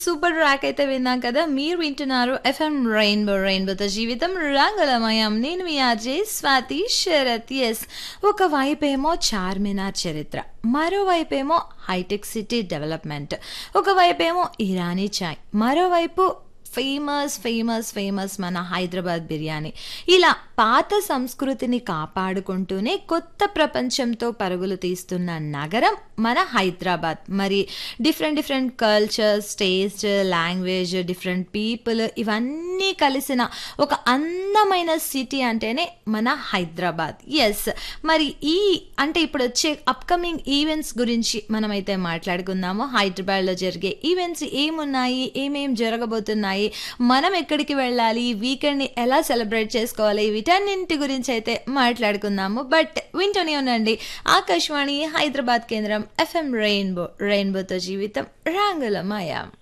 super track అయితే విన్నాం కదా మీరు వింటున్నారు ఎఫ్ఎం రెయిన్బో రెయిన్బోతో జీవితం రంగులమయం నేను మీ ఆర్జే స్వాతి శరత్ ఎస్ ఒకవైపేమో చార్మినార్ చరిత్ర మరోవైపేమో హైటెక్ సిటీ డెవలప్మెంట్ ఒకవైపేమో ఇరానీ చాయ్ మరోవైపు ఫేమస్ ఫేమస్ ఫేమస్ మన హైదరాబాద్ బిర్యానీ ఇలా పాత సంస్కృతిని కాపాడుకుంటూనే కొత్త ప్రపంచంతో పరుగులు తీస్తున్న నగరం మన హైదరాబాద్ మరి different different culture taste language different people ఇవన్నీ కలిసిన ఒక అందమైన సిటీ అంటేనే మన హైదరాబాద్ ఎస్ మరి ఈ అంటే ఇప్పుడు వచ్చే అప్కమింగ్ ఈవెంట్స్ గురించి మనమైతే మాట్లాడుకుందాము హైదరాబాద్లో జరిగే ఈవెంట్స్ ఏమున్నాయి ఏమేం జరగబోతున్నాయి మనం ఎక్కడికి వెళ్ళాలి వీకెండ్ని ఎలా సెలబ్రేట్ చేసుకోవాలి వీటన్నింటి గురించి అయితే మాట్లాడుకుందాము బట్ వింటూనే ఉండండి ఆకాశవాణి హైదరాబాద్ కేంద్రం ఎఫ్ఎం రెయిన్బో రెయిన్బోతో జీవితం రంగుల మాయా